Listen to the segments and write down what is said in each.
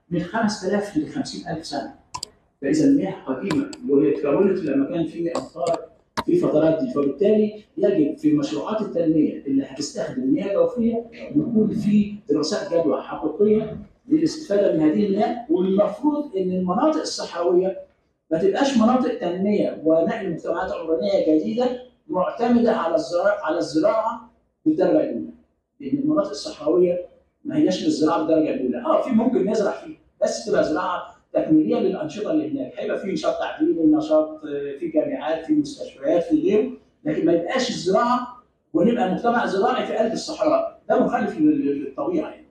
من 5000 ل 50000 سنه فاذا المياه قديمه وهي اتكونت لما كان في امطار في فترات دي فبالتالي يجب في مشروعات التنميه اللي هتستخدم مياه جوفيه يكون في دراسات جدوى حقيقيه للاستفاده من هذه المياه والمفروض ان المناطق الصحراويه ما تبقاش مناطق تنميه ونقل مجتمعات عمرانيه جديده معتمده على الزراعه على الزراعه بالدرجه الاولى لان المناطق الصحراويه ما هياش للزراعه بالدرجه الاولى اه في ممكن نزرع فيه بس تبقى زراعه تكميليه للانشطه اللي هناك هيبقى في نشاط تعليمي نشاط آه، في جامعات في مستشفيات في غيره لكن ما يبقاش الزراعه ونبقى مجتمع زراعي في قلب الصحراء ده مخالف لل- للطبيعه يعني.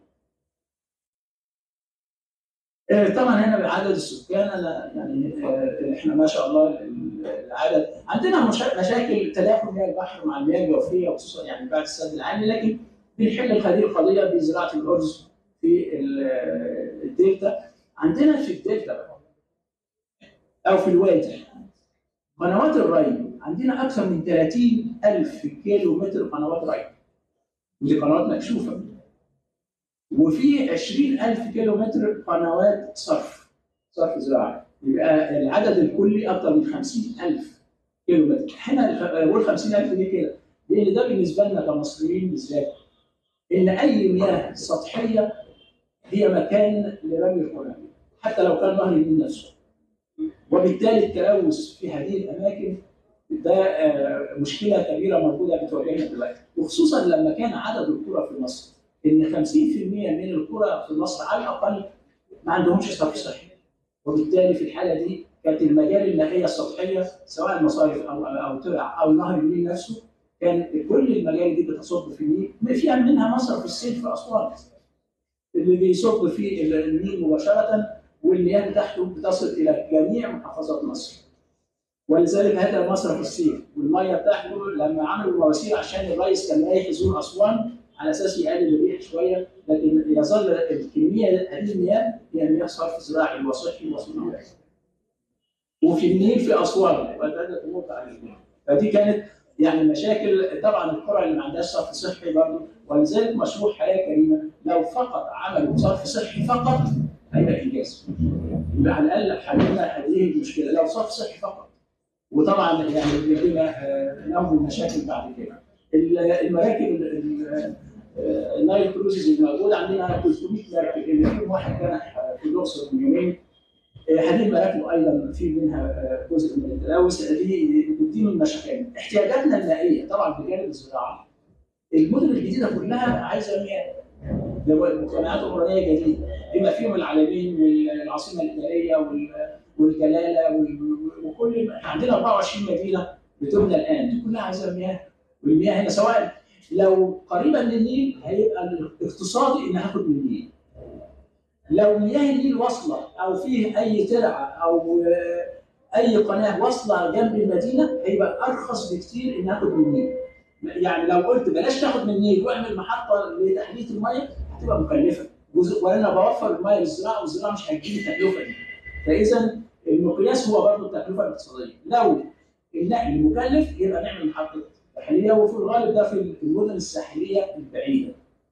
آه، طبعا هنا بعدد السكان انا يعني آه، احنا ما شاء الله ال- العدد عندنا مشا- مشاكل تداخل مياه البحر مع المياه الجوفيه وخصوصا يعني بعد السد العالي لكن بنحل هذه القضيه بزراعه الارز في ال- الدلتا عندنا في الدلتا بقى او في الوادي قنوات الري عندنا اكثر من 30 الف كيلو متر قنوات ري ودي قنوات مكشوفه وفي 20 الف كيلو متر قنوات صرف صرف زراعي يبقى العدد الكلي اكثر من 50 الف كيلو متر احنا بقول 50 الف ليه كده؟ لان ده بالنسبه لنا كمصريين بالذات ان اي مياه سطحيه هي مكان لرمي القنابل حتى لو كان نهر النيل نفسه وبالتالي التلوث في هذه الاماكن ده آه، مشكله كبيره موجوده بتواجهنا دلوقتي وخصوصا لما كان عدد القرى في مصر ان 50% من القرى في مصر على الاقل ما عندهمش صرف صحي وبالتالي في الحاله دي كانت المجال المائيه السطحيه سواء المصارف او او ترع او نهر النيل نفسه كان كل المجال دي بتصب في النيل فيها منها مصرف السيل في اسوان اللي بيصب في النيل مباشره والمياه بتاعته بتصل الى جميع محافظات مصر. ولذلك هذا مصرف السيل والميه بتاعته لما عملوا المواسير عشان الرئيس كان رايح يزور اسوان على اساس يقلل الريح شويه لكن يظل الكميه هذه المياه هي مياه صرف زراعي وصحي وصناعي. وفي النيل في اسوان وهذا امور عليهم. فدي كانت يعني مشاكل طبعا القرى اللي ما عندهاش صرف صحي برضه ولذلك مشروع حياه كريمه لو فقط عملوا صرف صحي فقط هيبقى انجاز. يبقى على الاقل حلينا هذه المشكله لو صرف صحي فقط. وطبعا يعني بيبقى نوع المشاكل بعد كده. ال- المراكب ال- ال- آه، النايل كروزز الموجوده عندنا 300 مركب اللي فيهم واحد كان في الاقصر من يومين آه، هذه المراكب ايضا في منها آه، جزء من التلوث هذه دي من المشاكل احتياجاتنا المائيه طبعا بجانب الزراعه المدن الجديده كلها عايزه مياه لو مجتمعات عمرانيه جديده بما فيهم العالمين والعاصمه الاداريه وال- والجلاله وال- وكل عندنا 24 مدينه بتبنى الان دي كلها عايزه مياه والمياه هنا سواء لو قريبه من النيل هيبقى الاقتصادي ان هاخد من النيل لو مياه النيل واصله او فيه اي ترعه او آه، اي قناه واصله جنب المدينه هيبقى ارخص بكتير ان اخد من النيل يعني لو قلت بلاش تاخد من النيل واعمل محطه لتحليه الميه هتبقى مكلفه جزء وانا بوفر الميه للزراعه والزراعه مش هتجيب التكلفه دي فاذا المقياس هو برضه التكلفه الاقتصاديه لو النقل مكلف يبقى نعمل محطه تحليه وفي الغالب ده في المدن الساحليه البعيده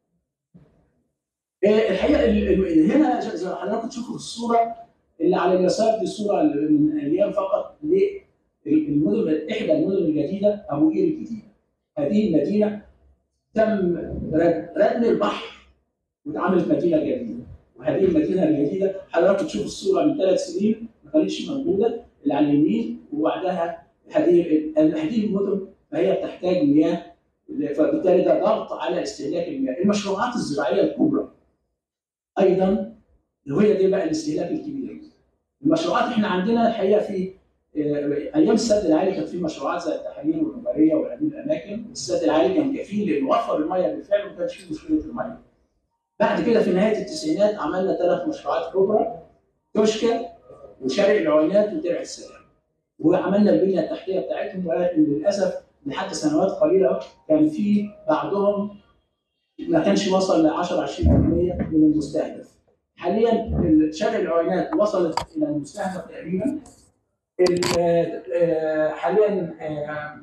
آه، الحقيقه ال- ال- هنا زي ما حضراتكم تشوفوا في الصوره اللي على اليسار دي صوره من ايام فقط للمدن احدى المدن الجديده ابو قير الجديده. هذه المدينه تم رد- ردم البحر واتعملت مدينه جديده. وهذه المدينه الجديده حضراتكم تشوفوا الصوره من ثلاث سنين ما كانتش موجوده اللي على اليمين وبعدها هذه هذه المدن فهي بتحتاج مياه فبالتالي ده ضغط على استهلاك المياه. المشروعات الزراعيه الكبرى ايضا وهي دي بقى الاستهلاك الكبير. المشروعات احنا عندنا الحقيقه في آه، ايام السد العالي كان في مشروعات زي التحاليل والنجاريه وهذه الاماكن، السد العالي كان كفيل لانه وفر الميه بالفعل وما كانش فيه مشكله الميه. بعد كده في نهايه التسعينات عملنا ثلاث مشروعات كبرى توشكا وشارع العوينات وترع السلام. وعملنا البنيه التحتيه بتاعتهم ولكن للاسف لحد سنوات قليله كان في بعضهم ما كانش وصل ل 10 20% من المستهدف. حاليا شارع العوينات وصلت الى المستهدف تقريبا. ال- آه، حاليا آه،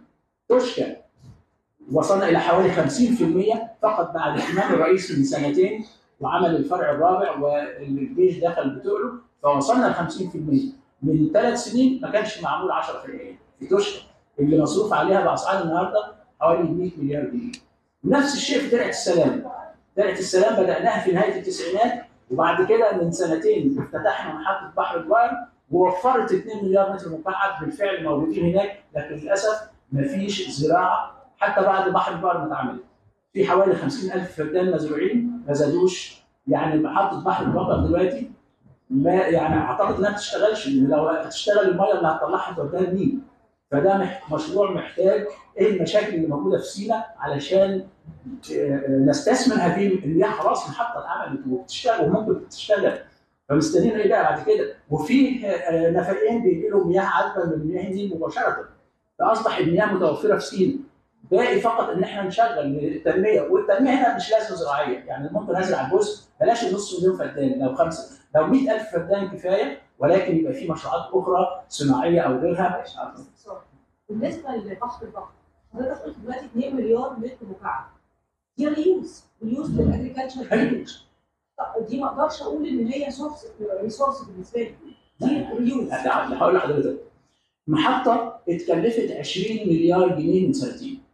توشكا وصلنا الى حوالي 50% فقط بعد اهتمام الرئيس من سنتين وعمل الفرع الرابع والجيش دخل بتقله فوصلنا ل 50% من ثلاث سنين ما كانش معمول 10% في توشكا اللي مصروف عليها باسعار النهارده حوالي 100 مليار جنيه. نفس الشيء في ترعه السلام. ترعه السلام بداناها في نهايه التسعينات وبعد كده من سنتين افتتحنا محطه بحر الباير ووفرت 2 مليار متر مكعب بالفعل موجودين هناك لكن للاسف ما فيش زراعه حتى بعد بحر الباير ما اتعملت. في حوالي 50000 فدان مزروعين ما زادوش يعني محطه بحر البقر دلوقتي ما يعني اعتقد انها ما بتشتغلش لان لو هتشتغل الميه اللي هتطلعها توديها النيل فده مح- مشروع محتاج ايه المشاكل اللي موجوده في سيناء علشان آه، نستثمر هذه المياه خلاص المحطه اتعملت وبتشتغل وممكن تشتغل فمستنيين ايه بقى بعد كده وفي آه، نفقين بينقلوا مياه عذبه من مياه النيل مباشره فاصبح المياه متوفره في سيناء باقي فقط ان احنا نشغل التنميه والتنميه هنا مش لازم زراعيه يعني ممكن ازرع جزء بلاش النص مليون فدان لو خمسه لو 100000 فدان كفايه ولكن يبقى في مشروعات اخرى صناعيه او غيرها بالنسبه لبحر البحر حضرتك قلت دلوقتي 2 مليار متر مكعب دي ريوز ريوز للاجريكلتشر حلو دي ما اقدرش اقول ان هي سورس ريسورس بالنسبه لي دي ريوز يعني هقول لحضرتك محطه اتكلفت 20 مليار جنيه من سنتين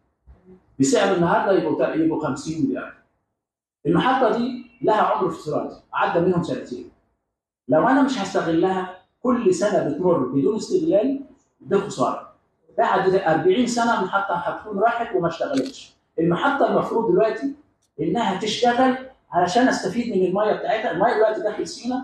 بسعر النهارده يبقوا يبقوا 50 مليار المحطه دي لها عمر افتراضي عدى منهم سنتين لو انا مش هستغلها كل سنه بتمر بدون استغلال ده خساره بعد 40 سنه المحطه هتكون راحت وما اشتغلتش المحطه المفروض دلوقتي انها تشتغل علشان استفيد من الميه بتاعتها الميه دلوقتي داخل سينا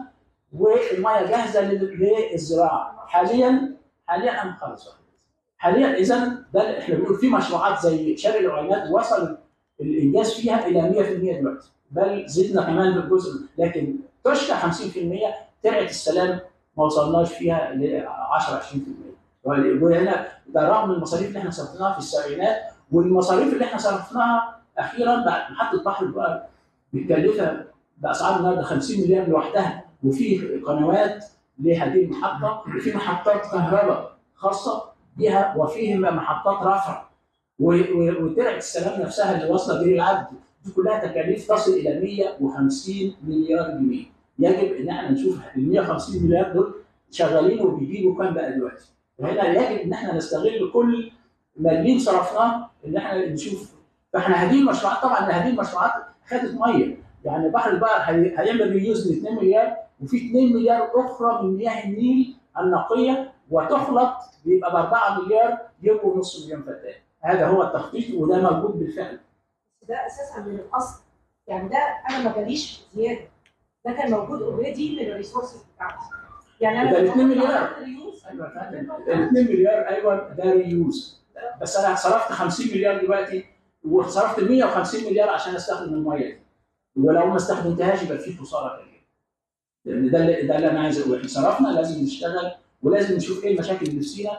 والميه جاهزه لل- للزراعه حاليا حاليا انا خلص حاليا اذا ده اللي احنا بنقول في مشروعات زي شارع العينات وصل الانجاز فيها الى 100% دلوقتي بل زدنا كمان بالجزء لكن تشكى 50% ترعه السلام ما وصلناش فيها ل 10 20% وهنا ده رغم المصاريف اللي احنا صرفناها في السبعينات والمصاريف اللي احنا صرفناها اخيرا بعد محطه بحر البقر متكلفه باسعار النهارده 50 مليار لوحدها وفي قنوات لهذه المحطه وفي محطات كهرباء خاصه بها وفيهم محطات رفع و- و- وترعه السلام نفسها اللي واصله بير العبد دي كلها تكاليف تصل الى 150 مليار جنيه يجب ان احنا نشوف ال 150 مليار دول شغالين وبيجيبوا كام بقى دلوقتي وهنا يجب ان احنا نستغل كل مليم صرفناه ان احنا نشوف فاحنا هذه المشروعات طبعا هذه المشروعات خدت ميه يعني بحر البقر هي- هيعمل ريوز ل 2 مليار وفي 2 مليار اخرى من مياه النيل النقيه وتخلط بيبقى ب 4 مليار يبقوا نص مليون فدان هذا هو التخطيط وده موجود بالفعل ده اساسا من الاصل يعني ده انا ما جاليش زياده ده كان موجود اوريدي من الريسورسز بتاعتي يعني انا ده لما 2 كنت مليار. عملت ريوز ايوه فاهم ال 2 مليار ايوه ده ريوز بس انا صرفت 50 مليار دلوقتي وصرفت 150 مليار عشان استخدم الميه دي ولو ما استخدمتهاش يبقى في خساره كبيره لان ده اللي ده اللي انا عايز اقوله احنا صرفنا لازم نشتغل ولازم نشوف ايه المشاكل اللي في سينا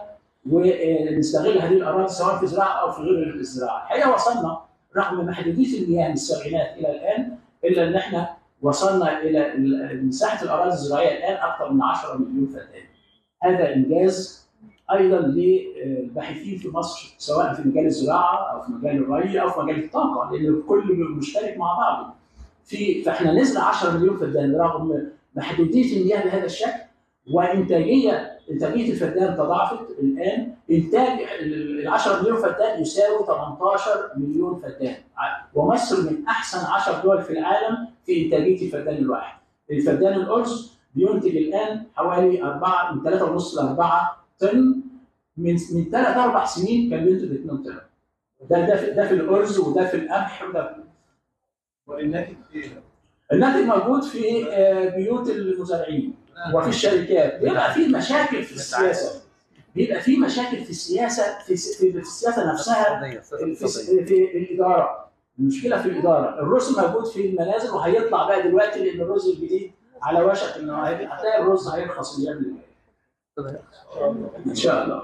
ونستغل هذه الاراضي سواء في زراعه او في غير الزراعه الحقيقه وصلنا رغم محدوديه المياه من السبعينات الى الان الا ان احنا وصلنا الى ال- مساحه الاراضي الزراعيه الان اكثر من 10 مليون فدان هذا انجاز ايضا للباحثين في مصر سواء في مجال الزراعه او في مجال الري او في مجال الطاقه لان الكل مشترك مع بعضه. في فاحنا نزرع 10 مليون فدان رغم محدوديه المياه بهذا الشكل وانتاجيه انتاجيه الفدان تضاعفت الان انتاج ال 10 مليون فدان يساوي 18 مليون فدان ومصر من احسن 10 دول في العالم في انتاجيه الفدان الواحد. الفدان الارز بينتج الان حوالي 4 من 3.5 ل 4 طن من من ثلاث اربع سنين كان بينتج 2 طن. ده ده في, ده في الارز وده في القمح وده في والناتج ايه؟ الناتج موجود في آه، بيوت المزارعين وفي الشركات بيبقى في مشاكل في السياسه بيبقى في مشاكل في السياسه في في في السياسه نفسها في, في, في الاداره المشكله في الاداره الرز موجود في المنازل وهيطلع بقى دلوقتي لان الرز الجديد على وشك انه هي- هتلاقي الرز هيرخص الايام اللي جايه ان شاء الله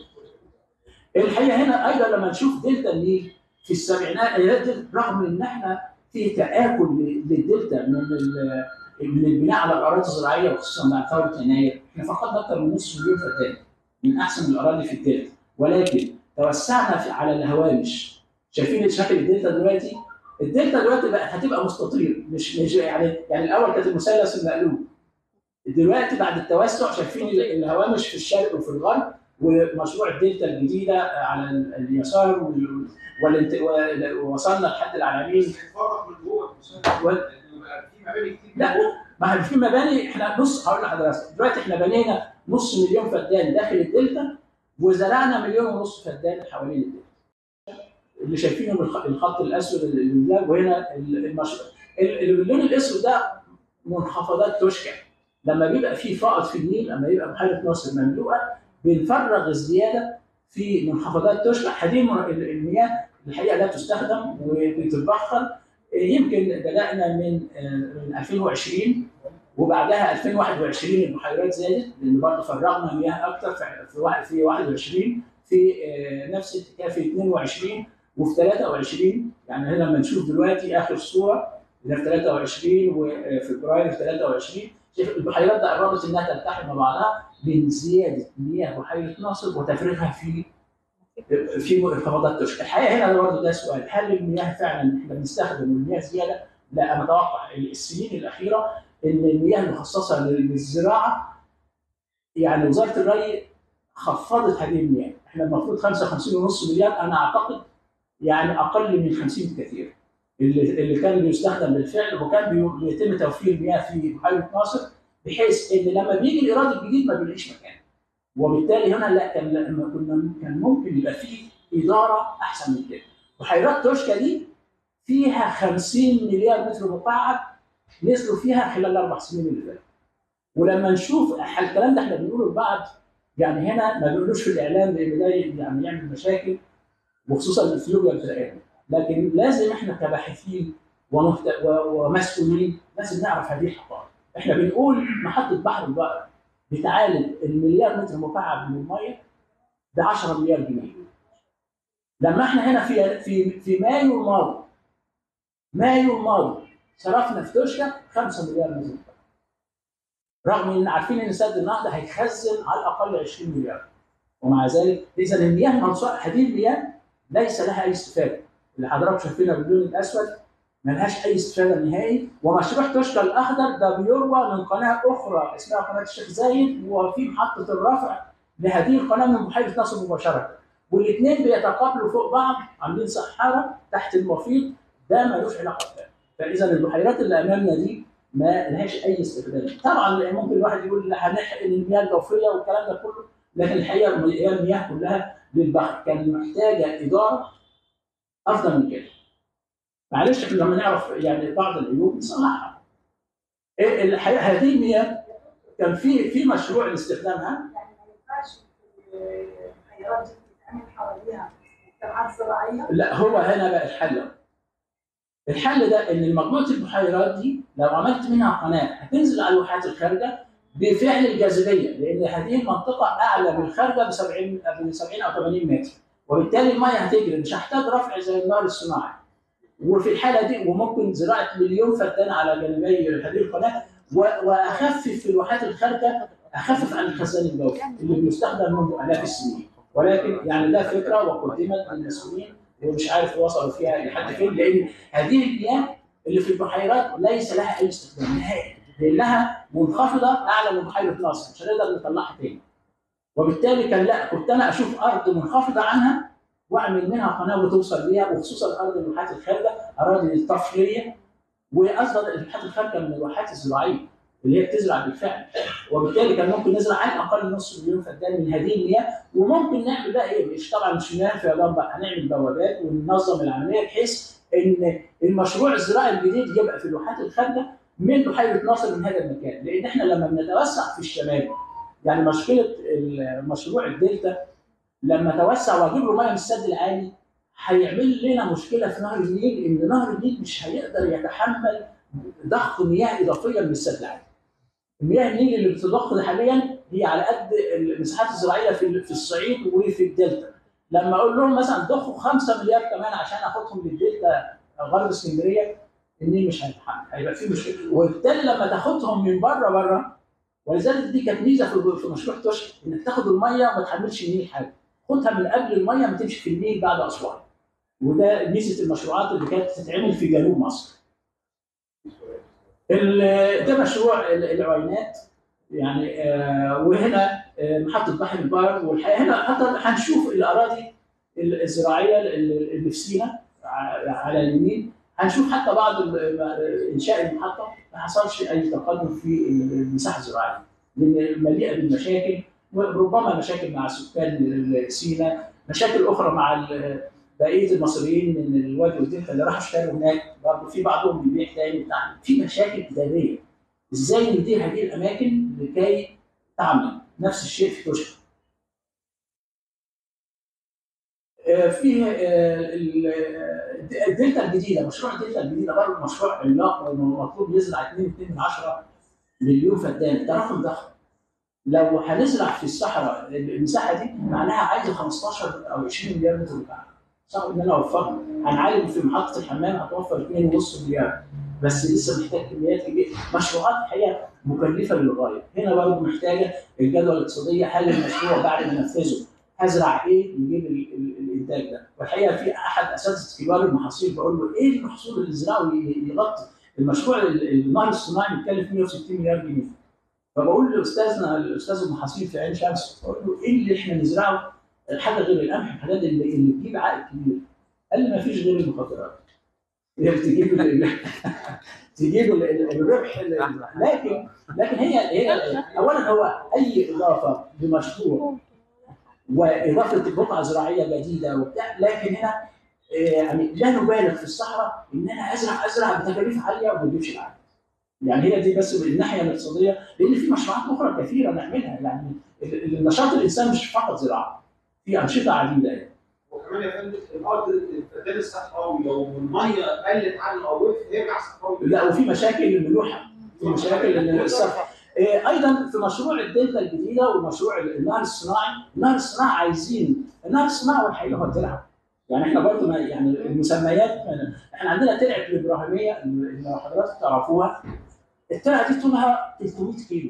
الحقيقه هنا ايضا لما نشوف دلتا النيل في السبعينات هي دلتا- رغم ان احنا في تاكل ل- للدلتا من ال- من البناء على الاراضي الزراعيه وخصوصا بعد ثوره يناير احنا فقدنا اكثر من نصف مليون فدان من احسن الاراضي في الدلتا ولكن توسعنا في على الهوامش شايفين شكل الدلتا دلوقتي الدلتا دلوقتي بقى هتبقى مستطيل مش مش يعني يعني الاول كانت المثلث المقلوب دلوقتي بعد التوسع شايفين ال- الهوامش في الشرق وفي الغرب ومشروع الدلتا الجديده على ال- اليسار وال- والانت- ووصلنا لحد العالمين هيتفرق من جوه المثلث وال- لأنه بقى في مباني كتير لا ما احنا في مباني احنا نص هقول لحضرتك دلوقتي احنا بنينا نص مليون فدان داخل الدلتا وزرعنا مليون ونص فدان حوالين الدلتا. اللي شايفينه بالخ- الخط الاسود اللي ده وهنا ال- المشروع ال- اللون الاسود ده منخفضات تشكع لما بيبقى في فائض في النيل لما يبقى بحيره ناصر مملوءه بنفرغ الزياده في منخفضات تشكع هذه المن- ال- المياه الحقيقه لا تستخدم وبتتبخر يمكن بدانا من آه، من 2020 وبعدها 2021 البحيرات زادت لان برضه فرغنا مياه اكثر في في واحد- في 21 في آه، نفس الحكايه في 22 وفي 23 يعني هنا لما نشوف دلوقتي اخر صوره هنا في 23 وفبراير في 23 شايف البحيرات ده قربت انها تلتحم مع بعضها من زياده مياه بحيره ناصر وتفريغها في في انخفاضات تشكل الحقيقه هنا برضه ده سؤال هل المياه فعلا احنا بنستخدم المياه زياده؟ لا انا اتوقع السنين الاخيره ان المياه المخصصه للزراعه يعني وزاره الري خفضت هذه المياه، احنا المفروض 55.5 مليار انا اعتقد يعني اقل من 50 بكثير اللي اللي كان بيستخدم بالفعل وكان بي- بيتم توفير مياه في بحيره ناصر بحيث ان لما بيجي الايراد الجديد ما بيلاقيش مكان. وبالتالي هنا لا كان لما كنا كان ممكن يبقى فيه اداره احسن من كده. بحيرات توشكا دي فيها 50 مليار متر مكعب نزلوا فيها خلال الاربع سنين اللي فاتوا. ولما نشوف ح- الكلام ده احنا بنقوله لبعض يعني هنا ما بنقولوش في الاعلام لان ده يعني يعمل مشاكل وخصوصا اثيوبيا بتلاقيها لكن لازم احنا كباحثين ومهت... و- ومسؤولين لازم نعرف هذه الحقائق. احنا بنقول محطه بحر البقر بتعالج المليار متر مكعب من الميه ب 10 مليار جنيه. لما احنا هنا في في في مايو الماضي مايو الماضي صرفنا في توشكا 5 مليار متر مكعب. رغم ان عارفين ان سد النهضه هيخزن على الاقل 20 مليار. ومع ذلك اذا المياه المنصوره هذه المياه ليس لها اي استفاده. اللي حضراتكم شايفينها باللون الاسود ملهاش اي استفاده نهائي ومشروع توشكا الاخضر ده بيروى من قناه اخرى اسمها قناه الشيخ زايد وفي محطه الرفع لهذه القناه من بحيره ناصر مباشره والاثنين بيتقابلوا فوق بعض عاملين صحارى تحت المفيض ده ملوش علاقه بده فاذا البحيرات اللي امامنا دي ما لهاش اي استخدام طبعا ممكن الواحد يقول لا هنحقن المياه الجوفيه والكلام ده كله لكن الحقيقه هي المياه كلها للبحر كان محتاجه اداره افضل من كده معلش احنا لما نعرف يعني بعض العيوب نصلحها إيه الحقيقه هذه المياه كان في في مشروع لاستخدامها يعني ما ينفعش الخيارات دي تتعمل حواليها مجتمعات زراعيه لا هو هنا بقى الحل الحل ده ان مجموعه البحيرات دي لو عملت منها قناه هتنزل على الواحات الخارجه بفعل الجاذبيه لان هذه المنطقه اعلى من الخارجه ب 70 ب 70 او 80 متر وبالتالي الميه هتجري مش هحتاج رفع زي النهر الصناعي وفي الحاله دي وممكن زراعه مليون فدان على جانبي هذه القناه و- واخفف في الواحات الخارجه اخفف عن الخزان الجوفي اللي بيستخدم منذ الاف السنين ولكن يعني ده فكره وقدمت للمسؤولين ومش عارف وصلوا فيها لحد فين لان هذه المياه اللي في البحيرات ليس لها اي استخدام نهائي لانها منخفضه اعلى من بحيره ناصر مش هنقدر نطلعها تاني وبالتالي كان لا كنت انا اشوف ارض منخفضه عنها واعمل منها قناه وتوصل ليها وخصوصا ارض الواحات الخارجه اراضي الطفليه واصلا الواحات الخارجه من الواحات الزراعيه اللي هي بتزرع بالفعل وبالتالي كان ممكن نزرع على الاقل نص مليون فدان من هذه المياه وممكن نعمل بقى ايه مش طبعا مش هنعمل في بقى هنعمل بوابات وننظم العمليه بحيث ان المشروع الزراعي الجديد يبقى في الواحات الخارجه من بحيره ناصر من هذا المكان لان احنا لما بنتوسع في الشمال يعني مشكله مشروع الدلتا لما توسع واجيب له ميه من السد العالي هيعمل لنا مشكله في نهر النيل ان نهر النيل مش هيقدر يتحمل ضخ مياه اضافيه من السد العالي. المياه النيل اللي بتضخ حاليا هي على قد المساحات الزراعيه في في الصعيد وفي الدلتا. لما اقول لهم مثلا ضخوا 5 مليار كمان عشان اخدهم للدلتا غرب اسكندريه النيل مش هيتحمل هيبقى في مشكله وبالتالي لما تاخدهم من بره بره ولذلك دي كانت ميزه في في مشروع توشك انك تاخد الميه وما تحملش النيل حاجه خدها من قبل الميه ما تمشي في النيل بعد اسوان وده ميزه المشروعات اللي كانت بتتعمل في جنوب مصر. ال- ده مشروع ال- العوينات يعني آه، وهنا آه، محطه بحر البر والحقيقه هنا حتى هنشوف الاراضي الزراعيه اللي اللي في سينا ع- على اليمين هنشوف حتى بعض ال- انشاء المحطه ما حصلش اي تقدم في المساحه الزراعيه لان مليئه بالمشاكل وربما مشاكل مع سكان سينا مشاكل اخرى مع ال- بقيه المصريين من الوادي والدلتا اللي راحوا اشتروا هناك برضه في بعضهم بيبيع تاني بتاع في مشاكل اداريه ازاي ندير هذه الاماكن لكي تعمل نفس الشيء في توشكا آه، في آه، ال- آه، الدلتا الجديده مشروع الدلتا الجديده برضه مشروع عملاق ومطلوب يزرع 2.2 مليون فدان ده رقم ضخم لو هنزرع في الصحراء المساحه دي معناها عايزه 15 او 20 مليار متر مكعب صعب ان انا اوفرها هنعالج في محطه الحمام هتوفر 2.5 مليار بس لسه محتاج كميات كبيره مشروعات الحقيقه مكلفه للغايه هنا برضه محتاجه الجدوى الاقتصاديه حل المشروع بعد ما نفذه هزرع ايه يجيب ال- ال- الانتاج ده والحقيقه في احد اساتذه كبار المحاصيل بقول له ايه المحصول اللي زرعه ي- يغطي المشروع ال- النهر الصناعي متكلف 160 مليار جنيه فبقول لاستاذنا الاستاذ المحاصيل في عين شمس بقول له ايه اللي احنا نزرعه حاجه غير القمح الحاجات اللي, اللي تجيب عائد كبير قال لي ما فيش غير المخدرات هي بتجيب ال- تجيب ال- ال- الربح ال- لكن لكن هي هي اولا هو اي اضافه لمشروع واضافه بقعه زراعيه جديده وبتاع لكن هنا آه، يعني لا نبالغ في الصحراء ان انا ازرع ازرع بتكاليف عاليه وما اجيبش العائد. يعني هي دي بس الناحيه الاقتصاديه لان في مشروعات اخرى كثيره نعملها يعني ال- ال- النشاط الانسان مش فقط زراعه في انشطه عديده يعني. وكمان يا فندم الارض الفدان الصحراوي لو الميه قلت عنه او وقف هيرجع صحراوي لا وفي مشاكل الملوحه في مشاكل إن الصرف إيه، ايضا في مشروع الدلتا الجديده ومشروع النهر الصناعي، النهر الصناعي عايزين النهر الصناعي والحقيقه هو الترعه. يعني احنا برضه ما- يعني المسميات احنا عندنا ترعه الابراهيميه اللي لو حضراتكم تعرفوها الترعه دي طولها 300 كيلو.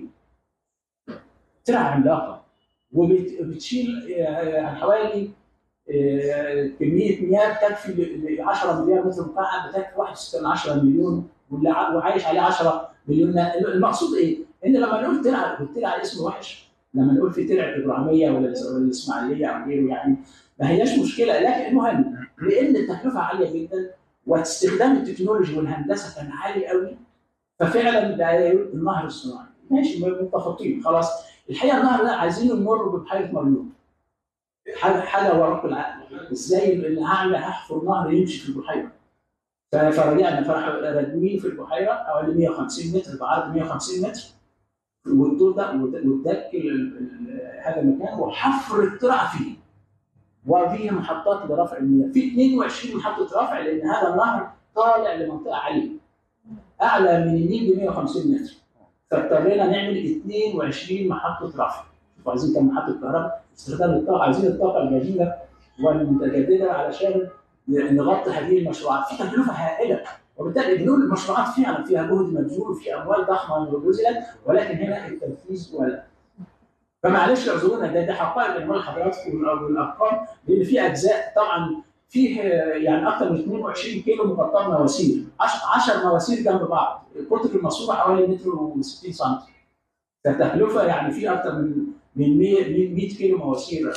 ترعه عملاقه وبتشيل يعني حوالي آه، كميه مياه تكفي ل 10 مليار متر مكعب بتكفي 1.6 مليون واللي ع- وعايش عليه 10 مليون المقصود ايه؟ ان لما نقول ترعه والترعه اسم وحش لما نقول في ترعه ابراهيميه ولا ولا الاسماعيليه او غيره يعني ما هياش مشكله لكن المهم لان التكلفه عاليه جدا واستخدام التكنولوجي والهندسه كان عالي قوي ففعلا بقى النهر الصناعي ماشي متفقين خلاص الحقيقه النهر ده عايزين نمر ببحيره مريوط حاجه حاجه وراء العقل ازاي ان هعمل هحفر نهر يمشي في البحيره ف- فرجعنا فراح راكبين في البحيره حوالي 150 متر بعرض 150 متر والطول ده والد- والدك ال- ال- هذا المكان وحفر الترعه فيه وفيه محطات لرفع المياه في 22 محطه رفع لان هذا النهر طالع لمنطقه عاليه اعلى من النيل ب 150 متر فاضطرينا نعمل 22 محطه رفع شوفوا عايزين كم محطه كهرباء استخدام الطاقه عايزين الطاقه الجديده والمتجدده علشان نغطي هذه المشروعات في تكلفه هائله وبالتالي بنقول المشروعات فعلا فيها جهد مبذول وفي اموال ضخمه بذلت ولكن هنا التنفيذ ولا فمعلش اعذرونا ده ده حقائق اللي بنقول لحضراتكم وال- والارقام لان في اجزاء طبعا فيه يعني اكثر من 22 كيلو مغطاه مواسير 10 مواسير جنب بعض قطر الماسوره حوالي متر و60 سم فالتكلفه يعني في اكثر من من 100 100 كيلو مواسير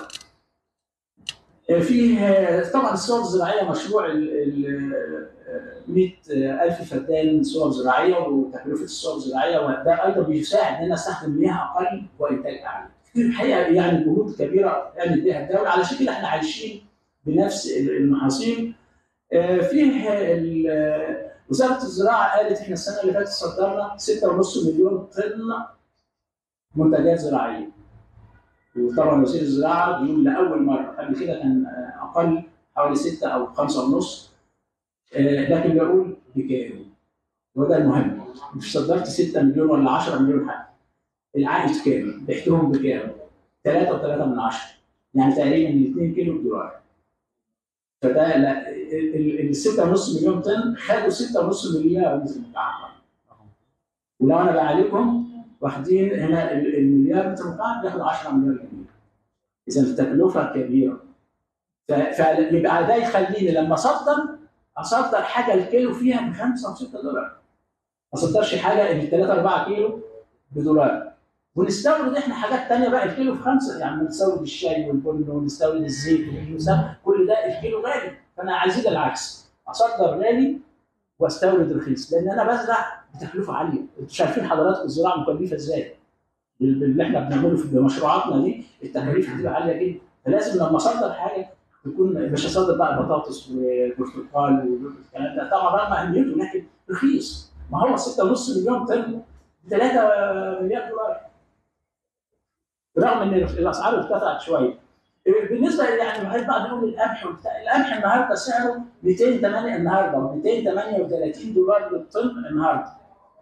فيه طبعا الصور الزراعيه مشروع ال ال- 100 ألف فدان صور زراعيه وتكلفه الصور الزراعيه وده ايضا بيساعد ان انا استخدم مياه اقل وانتاج اعلى. الحقيقه يعني جهود كبيره قامت بها الدوله علشان كده احنا عايشين بنفس المحاصيل. آه، فيه ال- وزاره الزراعه قالت احنا السنه اللي فاتت صدرنا 6.5 مليون طن منتجات زراعيه. وطبعا وزير الزراعه بيقول لاول مره قبل كده كان آه، اقل حوالي 6 او 5 ونص آه، لكن بقول بكام؟ وده المهم مش صدرت 6 مليون ولا 10 مليون حاجه العائد كام؟ بعتهم بكام؟ 3 و3 من 10 يعني تقريبا 2 كيلو دولار فده لا ال 6.5 مليون طن خدوا 6.5 مليار متر مكعب ولو انا بعالجهم واخدين هنا ال- المليار متر مكعب بياخد 10 مليار جنيه اذا التكلفه كبيره ف- فيبقى ده يخليني لما اصدر اصدر حاجه الكيلو فيها ب 5 و6 دولار ما اصدرش حاجه اللي 3 4 كيلو بدولار ونستورد احنا حاجات تانية بقى الكيلو في خمسه يعني نستورد الشاي والبن ونستورد الزيت واليوسف كل ده الكيلو غالي فانا عايزين العكس اصدر غالي واستورد رخيص لان انا بزرع بتكلفه عاليه انتوا شايفين حضراتكم الزراعه مكلفه ازاي اللي احنا بنعمله في مشروعاتنا دي التكاليف بتبقى عاليه جدا فلازم لما اصدر حاجه تكون مش اصدر بقى بطاطس وبرتقال والكلام ده طبعا رغم اهميته لكن رخيص ما هو 6.5 مليون طن ب 3 مليار دولار رغم ان الاسعار ارتفعت شويه بالنسبه يعني بحب بقى نقول القمح وبتاع القمح النهارده سعره 208 النهارده 238 دولار للطن النهارده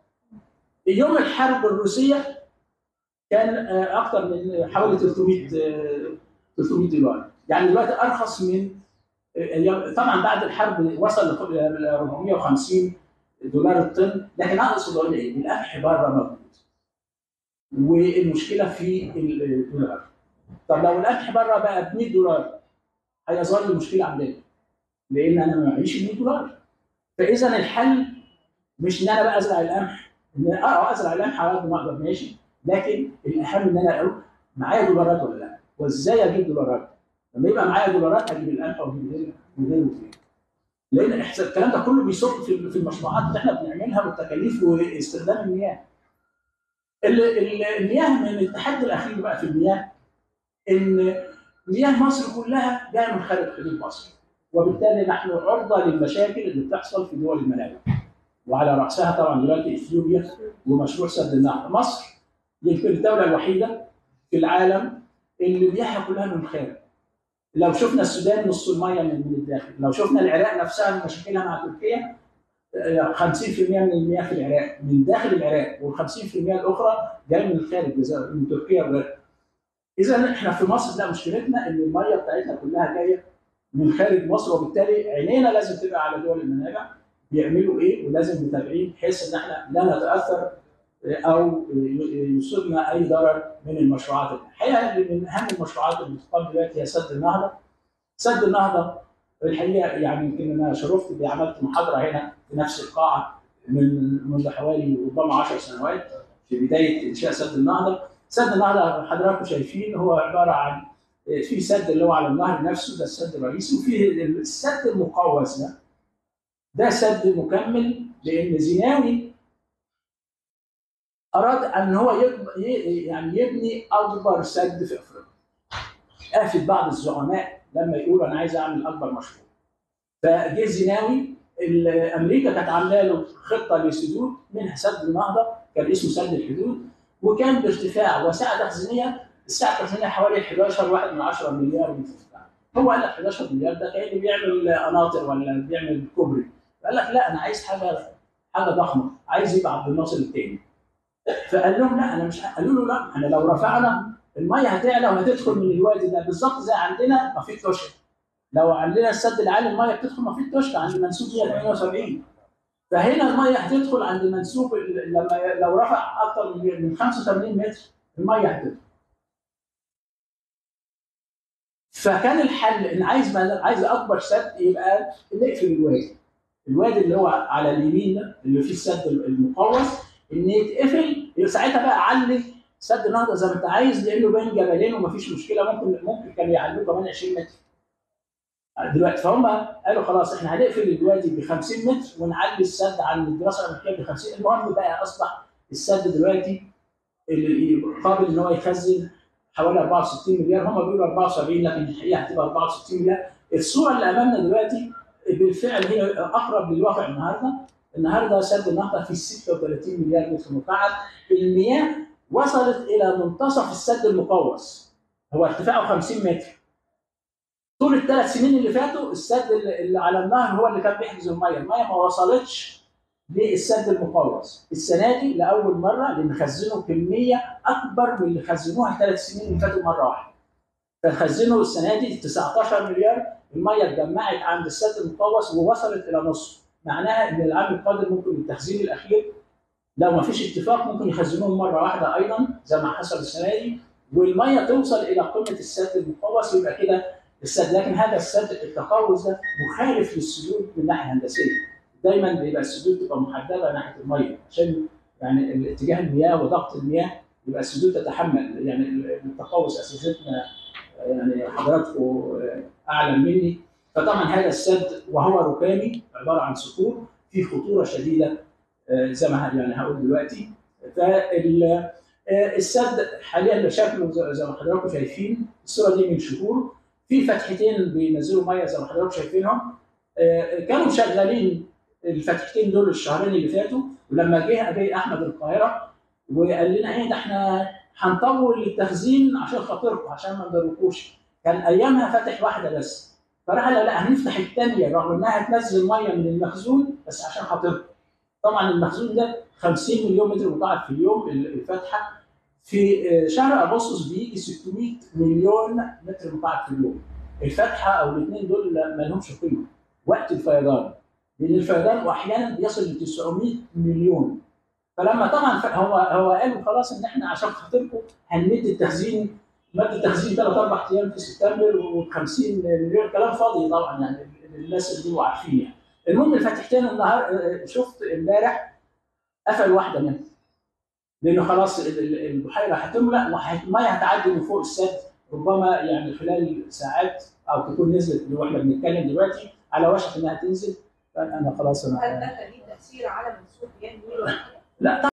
يوم الحرب الروسيه كان آه، اكثر من حوالي 300 آه، 300 دولار يعني دلوقتي ارخص من آه، أيام- طبعا بعد الحرب وصل ل 450 دولار الطن لكن اقصد اقول ايه القمح بره موجود والمشكله في الدولار طب لو القمح بره بقى ب 100 دولار هيظل المشكله عندنا لان انا ما معيش 100 دولار فاذا الحل مش ان انا بقى ازرع القمح ان اه ازرع القمح على قد ما اقدر ماشي لكن الاهم ان انا اقول معايا دولارات ولا لا وازاي اجيب دولارات لما يبقى معايا دولارات هجيب القمح واجيب غيره وغيره وغيره لان إحساس- الكلام ده كله بيصب في في المشروعات اللي احنا بنعملها والتكاليف واستخدام المياه ال- ال- المياه من التحدي الاخير بقى في المياه ان مياه مصر كلها جايه من خارج حدود مصر وبالتالي نحن عرضه للمشاكل اللي بتحصل في دول المنابع وعلى راسها طبعا دلوقتي اثيوبيا ومشروع سد النهر مصر يمكن الدوله الوحيده في العالم اللي مياهها كلها من الخارج لو شفنا السودان نص الميه من من الداخل لو شفنا العراق نفسها مشاكلها مع تركيا آه، 50% من المياه في العراق من داخل العراق وال50% الاخرى جايه من الخارج جزاء- من تركيا وغيرها اذا احنا في مصر لا مشكلتنا ان الميه بتاعتنا كلها جايه من خارج مصر وبالتالي عينينا لازم تبقى على دول المنابع بيعملوا ايه ولازم متابعين بحيث ان احنا لا نتاثر او يصيبنا اي ضرر من المشروعات الحقيقه من اهم المشروعات اللي بتقام دلوقتي هي سد النهضه سد النهضه الحقيقه يعني يمكن انا شرفت اني عملت محاضره هنا في نفس القاعه من منذ حوالي ربما 10 سنوات في بدايه انشاء سد النهضه سد النهضه حضراتكم شايفين هو عباره عن في سد اللي هو على النهر نفسه ده السد الرئيسي وفي السد المقوس ده ده سد مكمل لان زيناوي اراد ان هو يب... ي- يعني يبني اكبر سد في افريقيا افت بعض الزعماء لما يقولوا انا عايز اعمل اكبر مشروع فجه زيناوي ال- امريكا كانت عامله له خطه لسدود منها سد النهضه كان اسمه سد الحدود وكان بارتفاع وسعه تخزينيه السعه التخزينيه حوالي 11 واحد من 10 مليار متر مكعب. هو قال لك 11 مليار ده كانه بيعمل قناطر ولا بيعمل كوبري قال لك لا انا عايز حاجه حاجه ضخمه عايز يبقى عبد الناصر الثاني فقال لهم لا انا مش ه- قالوا له لا احنا لو رفعنا الميه هتعلى وهتدخل من الوادي ده بالظبط زي عندنا ما في توشك لو عندنا السد العالي الميه بتدخل ما في توشك عند منسوب 178 فهنا الميه هتدخل عند المنسوب ال- لما ي- لو رفع اكثر من من 85 متر الميه هتدخل فكان الحل ان عايز عايز اكبر سد يبقى نقفل الوادي الوادي اللي هو على اليمين ده اللي فيه السد المقوس ان يتقفل ساعتها بقى علي سد النهضه زي ما انت عايز لانه بين جبلين ومفيش مشكله ممكن ممكن كان يعلوه كمان 20 متر دلوقتي فهم قالوا خلاص احنا هنقفل الوادي ب 50 متر ونعلي السد عن الدراسه الامريكيه ب 50 المهم بقى اصبح السد دلوقتي اللي قابل ان هو يخزن حوالي 64 مليار هم بيقولوا 74 لكن الحقيقه هتبقى 64 مليار الصوره اللي امامنا دلوقتي بالفعل هي اقرب للواقع النهارده النهارده سد النهضه في 36 مليار متر مكعب المياه وصلت الى منتصف السد المقوس هو ارتفاعه 50 متر طول الثلاث سنين اللي فاتوا السد اللي اللي على النهر هو اللي كان بيحجز الميه الميه ما وصلتش للسد المقوس السنه دي لاول مره لان خزنوا كميه اكبر من اللي خزنوها الثلاث سنين اللي فاتوا مره واحده فخزنوا السنه دي 19 مليار الميه اتجمعت عند السد المقوس ووصلت الى نصف معناها ان العام القادم ممكن التخزين الاخير لو ما فيش اتفاق ممكن يخزنوهم مره واحده ايضا زي ما حصل السنه دي والميه توصل الى قمه السد المقوس يبقى كده السد لكن هذا السد التقوس ده مخالف للسدود من الناحيه الهندسيه دايما بيبقى السدود تبقى محدده ناحيه الميه عشان يعني الاتجاه المياه وضغط المياه يبقى السدود تتحمل يعني التقوس اساتذتنا يعني حضراتكم اعلم مني فطبعا هذا السد وهو ركامي عباره عن صخور فيه خطوره شديده آه، زي ما ه- يعني هقول دلوقتي فالسد حاليا شكله زي زي ما حضراتكم شايفين الصوره دي من شهور في فتحتين بينزلوا ميه زي ما حضراتكم شايفينهم آه، كانوا شغالين الفتحتين دول الشهرين اللي فاتوا ولما جه جه احمد القاهره وقال لنا ايه ده احنا هنطول التخزين عشان خاطركم عشان ما نضركوش كان ايامها فاتح واحده بس فراح قال لا هنفتح الثانيه رغم انها تنزل ميه من المخزون بس عشان خاطركم طبعا المخزون ده 50 مليون متر مكعب في اليوم الفتحه في آه، شهر اغسطس بيجي 600 مليون متر مكعب في اليوم الفتحه او الاثنين دول ما لهمش قيمه وقت الفيضان لان الفيضان واحيانا بيصل ل 900 مليون فلما طبعا ف- هو هو قالوا خلاص ان احنا عشان خاطركم هنمد التخزين مد التخزين ثلاث اربع ايام في سبتمبر و50 مليون كلام فاضي طبعا يعني الناس اللي بيبقوا عارفين يعني المهم الفتحتين النهار آه، شفت امبارح قفل واحده منهم لانه خلاص ال- ال- البحيره هتملأ والميه هتعدي من فوق السد ربما يعني خلال ساعات او تكون نزلت اللي احنا بنتكلم دلوقتي على وشك انها تنزل فانا خلاص هل انا ده كان ليه تاثير على منسوب مياه النيل ولا حاجه؟ لا